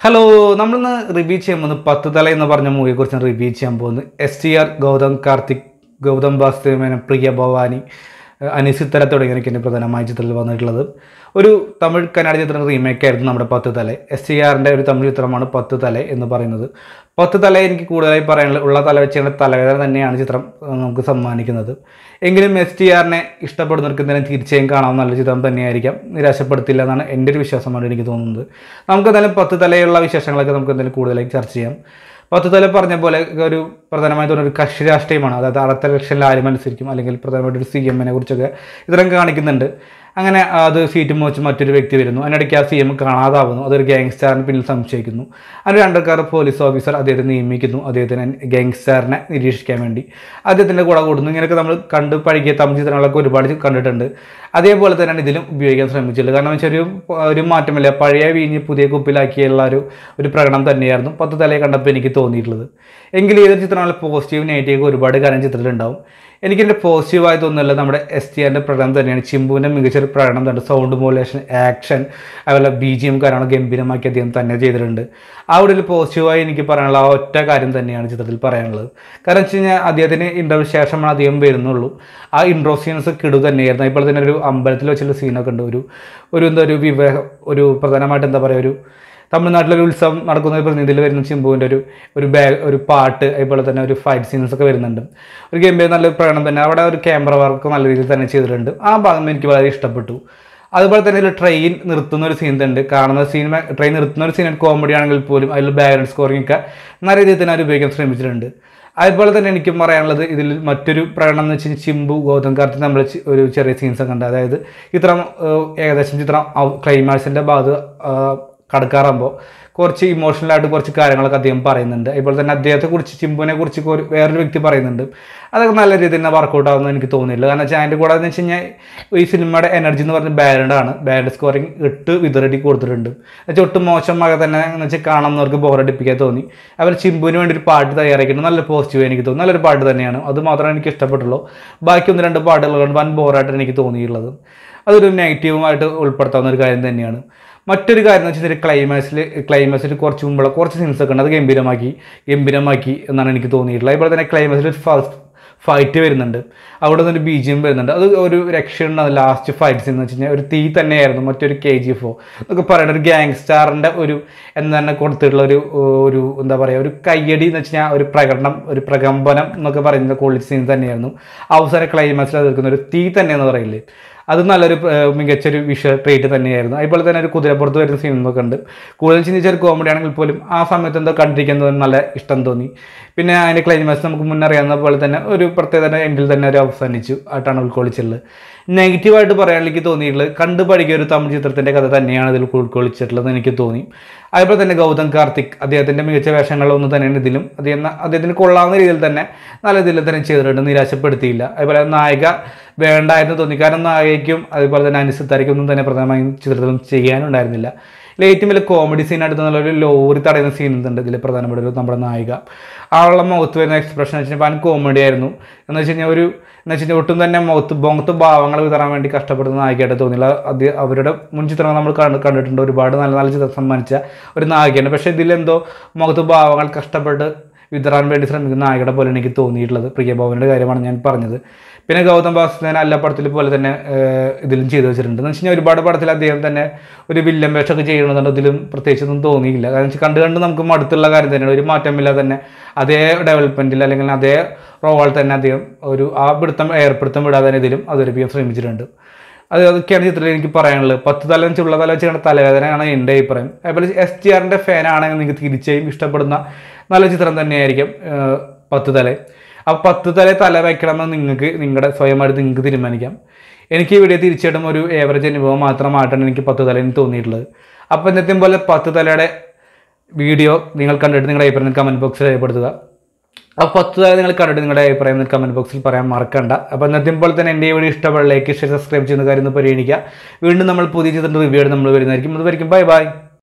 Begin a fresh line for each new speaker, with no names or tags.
hello നമ്മളിന്ന് review ചെയ്യാൻ പോകുന്നത് പത്ത് തല എന്ന് പറഞ്ഞ മൂവിയെ കുറിച്ചാണ് റിവ്യൂ ചെയ്യാൻ പോകുന്നത് S T R Gautham Karthik Gautham Vasudevan Priya Bhavani ഏഹ് അനിസിത്തര തുടങ്ങിയവരൊക്കെയാണ് പ്രധാനമായ ചിത്രത്തിൽ വന്നിട്ടുള്ളത് ഒരു തമിഴ് കന്നഡ ചിത്രം റീമേക്ക് ആയിരുന്നു നമ്മുടെ പത്ത് തല എസ് ടി ആറിൻ്റെ ഒരു തമിഴ് ചിത്രമാണ് പത്ത് തല എന്ന് പറയുന്നത് പത്ത് തല എനിക്ക് കൂടുതലായി പറയാനുള്ള ഉള്ള തല വെച്ചുള്ള തലവേദന തന്നെയാണ് ചിത്രം ഏഹ് നമുക്ക് സമ്മാനിക്കുന്നത് എങ്കിലും എസ് ടി ആറിനെ ഇഷ്ടപ്പെടുന്നവർക്ക് എന്തായാലും തീർച്ചയായും കാണാൻ നല്ല ചിത്രം തന്നെയായിരിക്കാം നിരാശപ്പെടുത്തില്ല എന്നാണ് എൻ്റെ ഒരു വിശ്വാസമാണ് എനിക്ക് തോന്നുന്നത് നമുക്ക് എന്തായാലും പത്ത് തലയുള്ള വിശേഷങ്ങളൊക്കെ നമുക്ക് എന്തായാലും കൂടുതലായി ചർച്ച ചെയ്യാം പത്ത് തല പറഞ്ഞ പോലെ ഒരു പ്രധാനമായി തോന്നുന്ന ഒരു കക്ഷി രാഷ്ട്രീയമാണ് അതായത് അടുത്ത ഇലക്ഷനിൽ ആര് മത്സരിക്കും അല്ലെങ്കിൽ പ്രധാനമായിട്ട് ഒരു സി എമ്മിനെ കുറിച്ചൊക്കെ ഇത്തരം കാണിക്കുന്നുണ്ട് അങ്ങനെ അത് സീറ്റ് മോച്ച് മറ്റൊരു വ്യക്തി വരുന്നു അതിനിടയ്ക്ക് ആ സി എം കാണാതാവുന്നു അതൊരു ഗാങ്സ്റ്റാറിന് പിന്നിൽ സംശയിക്കുന്നു അതിന് രണ്ടക്കാർ പോലീസ് ഓഫീസർ അദ്ദേഹത്തെ നിയമിക്കുന്നു അദ്ദേഹത്തിന് ഗാങ്സ്റ്റാറിനെ നിരീക്ഷിക്കാൻ വേണ്ടി അദ്ദേഹത്തിൻ്റെ കൂടെ കൂടുന്നു ഇങ്ങനെയൊക്കെ നമ്മൾ കണ്ട് പഴകിയ തമിഴ് ചിത്രങ്ങളൊക്കെ ഒരുപാട് കണ്ടിട്ടുണ്ട് അതേപോലെ തന്നെയാണ് ഇതിലും ഉപയോഗിക്കാൻ ശ്രമിച്ചിട്ടുള്ളത് കാരണം വെച്ചാൽ ഒരു ഒരു മാറ്റമില്ല പഴയ വീഞ്ഞ് പുതിയ കുപ്പിലാക്കിയുള്ള ഒരു ഒരു പ്രകടനം തന്നെയായിരുന്നു പത്ത് തലയെ കണ്ടപ്പോൾ എനിക്ക് തോന്നിയിട്ടുള്ളത് എങ്കിലും ഏതൊരു ചിത്രങ്ങളിൽ പോസിറ്റീവ് നെഗറ്റീവ് ഒരുപാട് കാര്യം ചിത്രത്തിലുണ്ടാവും എനിക്കെൻ്റെ പോസിറ്റീവായി തോന്നുന്നില്ല നമ്മുടെ എസ് ടി ആറിൻ്റെ പ്രകടനം തന്നെയാണ് ചിമ്പുവിൻ്റെ മികച്ചൊരു പ്രകടനം തന്നെ സൗണ്ട് മോലേഷൻ ആക്ഷൻ അതുപോലെ ബി ജി എം കാര്യങ്ങൾ ഗംഭീരമാക്കി അദ്ദേഹം തന്നെ ചെയ്തിട്ടുണ്ട് ആ ഒരു പോസിറ്റീവായി എനിക്ക് പറയാനുള്ള ആ ഒറ്റ കാര്യം തന്നെയാണ് ചിത്രത്തിൽ പറയാനുള്ളത് കാരണം വെച്ച് കഴിഞ്ഞാൽ അദ്ദേഹത്തിന് ഇൻ്റർവ്യൂ ശേഷമാണ് അദ്ദേഹം വരുന്നുള്ളൂ ആ ഇൻട്രോ സീൻസ് കിടു തന്നെയായിരുന്നു ഇപ്പോൾ തന്നെ ഒരു അമ്പലത്തിൽ വെച്ചുള്ള സീനൊക്കെ ഉണ്ട് ഒരു ഒരു എന്താ ഒരു വിവാഹ ഒരു പ്രധാനമായിട്ട് എന്താ പറയുക ഒരു തമിഴ്നാട്ടിലൊരു ഉത്സവം നടക്കുന്ന ഒരു പ്രതിനിധിയിൽ വരുന്ന ചിമ്പുവിൻ്റെ ഒരു ഒരു ബാഗ് ഒരു പാട്ട് അതുപോലെ തന്നെ ഒരു ഫൈറ്റ് സീൻസ് ഒക്കെ വരുന്നുണ്ട് ഒരു ഗംഭീര നല്ല പ്രകടനം തന്നെ അവിടെ ഒരു ക്യാമറ വർക്ക് നല്ല രീതിയിൽ തന്നെ ചെയ്തിട്ടുണ്ട് ആ ഭാഗം എനിക്ക് വളരെ ഇഷ്ടപ്പെട്ടു അതുപോലെ തന്നെ ഒരു ട്രെയിൻ നിർത്തുന്ന ഒരു സീൻ ഉണ്ട് കാണുന്ന സീൻ ട്രെയിൻ നിർത്തുന്ന ഒരു സീൻ കോമഡി ആണെങ്കിൽ പോലും അതിൽ ബാക്ക്ഗ്രൗണ്ട് സ്കോറിംഗ് ഒക്കെ നല്ല രീതിയിൽ തന്നെ അവർ ഉപയോഗിക്കാൻ ശ്രമിച്ചിട്ടുണ്ട് അതുപോലെ തന്നെ എനിക്കും പറയാനുള്ളത് ഇതിൽ മറ്റൊരു പ്രകടനം എന്ന് വെച്ചാൽ ചിമ്പു ഗൗതം കാർത്തി നമ്മൾ ചി- ഒരു ചെറിയ സീൻസ് ഒക്കെ ഉണ്ട് അതായത് ചിത്രം ഏഹ്, ഏകദേശം ചിത്രം ക്ലൈമാക്സിൻ്റെ ഭാഗത്ത് ഏഹ്, കടക്കാറാകുമ്പോൾ കുറച്ച് ഇമോഷണലായിട്ട് കുറച്ച് കാര്യങ്ങളൊക്കെ അദ്ദേഹം പറയുന്നുണ്ട് അതുപോലെ തന്നെ അദ്ദേഹത്തെ കുറിച്ച് ചിമ്പുവിനെ കുറിച്ച് ഒരു- വേറൊരു വ്യക്തി പറയുന്നുണ്ട് അതൊക്കെ നല്ല രീതിയിൽ തന്നെ വർക്കൗട്ട് ആവുമെന്ന് എനിക്ക് തോന്നുന്നില്ല കാരണം വെച്ചാൽ അതിൻ്റെ കൂടെ എന്ന് വെച്ച് കഴിഞ്ഞാൽ ഈ സിനിമയുടെ എനർജി എന്ന് പറഞ്ഞ ബാലൻഡാണ് ബാലൻഡ് സ്കോറിങ് ഇട്ട് വിതറടി കൊടുത്തിട്ടുണ്ട് എന്നുവെച്ചാൽ ഒട്ടും മോശമാകെ തന്നെ എന്ന് വെച്ചാൽ കാണുന്നവർക്ക് ബോറടിപ്പിക്കാൻ തോന്നി അവർ ചിമ്പുവിന് വേണ്ടി ഒരു പാട്ട് തയ്യാറാക്കിയിട്ട് നല്ല പോസിറ്റീവ് എനിക്ക് തോന്നി നല്ലൊരു പാട്ട് തന്നെയാണ് അത് മാത്രമേ എനിക്ക് ഇഷ്ടപ്പെട്ടുള്ളൂ ബാക്കി ഒന്ന് രണ്ട് പാട്ടുകൾ വൻ ബോറായിട്ട് എനിക്ക് തോന്നിയിട്ടുള്ളത് അതൊരു നെഗറ്റീവുമായിട്ട് ഉൾപ്പെടുത്താവുന്ന ഒരു കാര്യം തന്നെയാണ് മറ്റൊരു കാര്യം എന്ന് വെച്ചാൽ ക്ലൈമാക്സിൽ ക്ലൈമാക്സിൽ കുറച്ച് മുമ്പുള്ള കുറച്ച് സീൻസ് ഒക്കെ ഉണ്ട് അത് ഗംഭീരമാക്കി ഗംഭീരമാക്കി എന്നാണ് എനിക്ക് തോന്നിയിട്ടുള്ളത് അതുപോലെ തന്നെ ക്ലൈമാക്സിൽ ഫസ്റ്റ് ഫൈറ്റ് വരുന്നുണ്ട് അവിടെ നിന്ന് ഒരു ബി ജി എം വരുന്നുണ്ട് അത് ഒരു രക്ഷയുണ്ട് ലാസ്റ്റ് ഫൈറ്റ് സീൻ എന്ന് വെച്ച് കഴിഞ്ഞാൽ ഒരു തീ തന്നെയായിരുന്നു മറ്റൊരു കെ ജി എഫ് ഒ എന്നൊക്കെ പറയുന്നത് ഒരു ഗാങ്സ്റ്റാറിൻ്റെ ഒരു എന്താണ് കൊടുത്തിട്ടുള്ള ഒരു ഒരു എന്താ പറയുക ഒരു കയ്യടി എന്ന് വെച്ച് കഴിഞ്ഞാൽ ഒരു പ്രകടനം ഒരു പ്രകമ്പനം എന്നൊക്കെ പറയുന്ന ക്വാളിറ്റി സീൻ തന്നെയായിരുന്നു അവസാന ക്ലൈമാക്സിൽ അത് നിൽക്കുന്ന ഒരു തീ തന്നെയെന്ന് പറയില്ലേ അത് നല്ലൊരു ഏഹ്, മികച്ചൊരു വിഷ്വൽ ട്രീറ്റ് തന്നെയായിരുന്നു അതുപോലെ തന്നെ ഒരു കുതിരപ്പുറത്ത് വരുന്ന സീനൊക്കെ ഉണ്ട് കൂടുതൽ ചിന്തിച്ച ഒരു കോമഡി ആണെങ്കിൽ പോലും ആ സമയത്ത് എന്തോ കണ്ടിരിക്കുന്നത് നല്ല ഇഷ്ടം തോന്നി പിന്നെ അതിൻ്റെ ക്ലൈമാക്സ് നമുക്ക് മുന്നറിയാവുന്ന പോലെ തന്നെ ഒരു പ്രത്യേക എൻഡിൽ തന്നെ ഒരു അവസാനിച്ചു ആയിട്ടാണ് ഉൾക്കൊള്ളിച്ചിട്ടുള്ളത് നെഗറ്റീവായിട്ട് പറയാനിലേക്ക് തോന്നിയിട്ടുള്ളത് കണ്ടു പഠിക്കിയ ഒരു തമിഴ് ചിത്രത്തിൻ്റെ കഥ തന്നെയാണ് ഇതിൽ ഉൾക്കൊള്ളിച്ചിട്ടുള്ളത് എനിക്ക് തോന്നി അതുപോലെ തന്നെ ഗൗതം കാർത്തിക് അദ്ദേഹത്തിൻ്റെ മികച്ച വേഷങ്ങളൊന്നും തന്നെയാണ് ഇതിലും അദ്ദേഹം അദ്ദേഹത്തിന് കൊള്ളാവുന്ന രീതിയിൽ തന്നെ നല്ല രീതിയിൽ തന്നെ ചെയ്തിട്ടുണ്ട് നിരാശപ്പെടുത്തിയില്ല അതുപോലെ നായിക വേണ്ടായിരുന്നു തോന്നി കാരണം നായികയ്ക്കും അതുപോലെ തന്നെ അനുസരിത്തായിരിക്കും ഒന്നും തന്നെ പ്രധാനമായും ചിത്രത്തിലും ചെയ്യാനുണ്ടായിരുന്നില്ല ഇതിൽ ഏറ്റവും വലിയ കോമഡി സീൻ ആയിട്ട് നല്ല ഒരു ലോറി തടയുന്ന സീൻ ഉണ്ട് ഇതിൽ പ്രധാനപ്പെട്ട ഒരു നമ്മുടെ നായിക ആളുടെ മുഖത്ത് വരുന്ന എക്സ്പ്രഷൻ വെച്ച് കഴിഞ്ഞാൽ വൻ കോമഡി ആയിരുന്നു എന്ന് വെച്ച് കഴിഞ്ഞാൽ ഒരു എന്ന് വെച്ച് കഴിഞ്ഞാൽ ഒട്ടും തന്നെ മുഖത്ത് മുഖത്ത് ഭാവങ്ങൾ വിതറാൻ വേണ്ടി കഷ്ടപ്പെടുന്ന നായികയായിട്ട് തോന്നിയില്ല അത് അവരുടെ മുൻ ചിത്രങ്ങൾ നമ്മൾ കണ്ട് കണ്ടിട്ടുണ്ട് ഒരുപാട് നല്ല നല്ല ചിത്രം സമ്മാനിച്ച ഒരു നായികയാണ് പക്ഷേ ഇതിലെന്തോ മുഖത്ത് ഭാവങ്ങൾ കഷ്ടപ്പെട്ട് വിതറാൻ വേണ്ടി ശ്രമിക്കുന്ന നായികയുടെ പോലെ എനിക്ക് തോന്നിയിട്ടുള്ളത് പ്രിയഭവൻ്റെ കാര്യമാണ് ഞാൻ പറഞ്ഞത് പിന്നെ ഗൗതം വാസുദേവൻ എല്ലാ പടത്തിൽ പോലെ തന്നെ ഏഹ്, ഇതിലും ചെയ്തു വെച്ചിട്ടുണ്ട് എന്ന് വെച്ച് കഴിഞ്ഞാൽ ഒരുപാട് പടത്തിൽ അദ്ദേഹം തന്നെ ഒരു വില്ലൻ വേഷമൊക്കെ ചെയ്യണമെന്നുണ്ട് ഇതിലും പ്രത്യേകിച്ചൊന്നും തോന്നിയില്ല കാരണം വെച്ചാൽ കണ്ട് കണ്ട് നമുക്ക് മടുത്തുള്ള കാര്യം തന്നെയാണ് ഒരു മാറ്റമില്ലാതെ തന്നെ അതേ ഡെവലപ്മെൻറ്റിൽ അല്ലെങ്കിൽ അതേ റോൾ തന്നെ അദ്ദേഹം ഒരു ആ പിടുത്തം ഏർപ്പിടുത്തം വിടാതെ തന്നെ ഇതിലും അവതരിപ്പിക്കാൻ ശ്രമിച്ചിട്ടുണ്ട് അത് അതൊക്കെയാണ് ചിത്രത്തിൽ എനിക്ക് പറയാനുള്ളത് പത്ത് തല ചുള്ള തല വെച്ചാണ് തലവേദനയാണ് എൻ്റെ അഭിപ്രായം അതുപോലെ എസ് ടി ആറിൻ്റെ ഫാനാണെങ്കിൽ നിങ്ങൾക്ക് തീർച്ചയായും ഇഷ്ടപ്പെടുന്ന നല്ല ചിത്രം തന്നെയായിരിക്കും ഏഹ്, പത്ത് തല ആ പത്ത് തല തല വയ്ക്കണമെന്ന് നിങ്ങൾക്ക് നിങ്ങളുടെ സ്വയമായിട്ട് നിങ്ങൾക്ക് തീരുമാനിക്കാം എനിക്ക് ഈ വീഡിയോ തീർച്ചയായിട്ടും ഒരു ഏവറേജ് അനുഭവം മാത്രമായിട്ടാണ് എനിക്ക് പത്ത് തല എനിക്ക് തോന്നിയിട്ടുള്ളത് അപ്പോൾ എന്നത്തെയും പോലെ പത്ത് തലയുടെ വീഡിയോ നിങ്ങൾ കണ്ടിട്ട് നിങ്ങളുടെ അഭിപ്രായം കമൻറ്റ് ബോക്സിൽ രേഖപ്പെടുത്തുക അപ്പോൾ പത്ത് തല നിങ്ങൾ കണ്ടിട്ട് നിങ്ങളുടെ അഭിപ്രായം കമൻറ്റ് ബോക്സിൽ പറയാൻ മറക്കണ്ട അപ്പോൾ എന്നത്തെയും പോലെ തന്നെ എൻ്റെ ഈ വീഡിയോ ഇഷ്ടപ്പെടുന്ന ലൈക്ക് ഷെയർ സബ്സ്ക്രൈബ് ചെയ്യുന്ന കാര്യം ഒന്ന് പരിഗണിക്കുക വീണ്ടും നമ്മൾ പുതിയ ചിത്രത്തിൻ്റെ റിവ്യൂ നമ്മൾ വരുന്നതായിരിക്കും അത് വരയ്ക്കും ബൈ ബൈ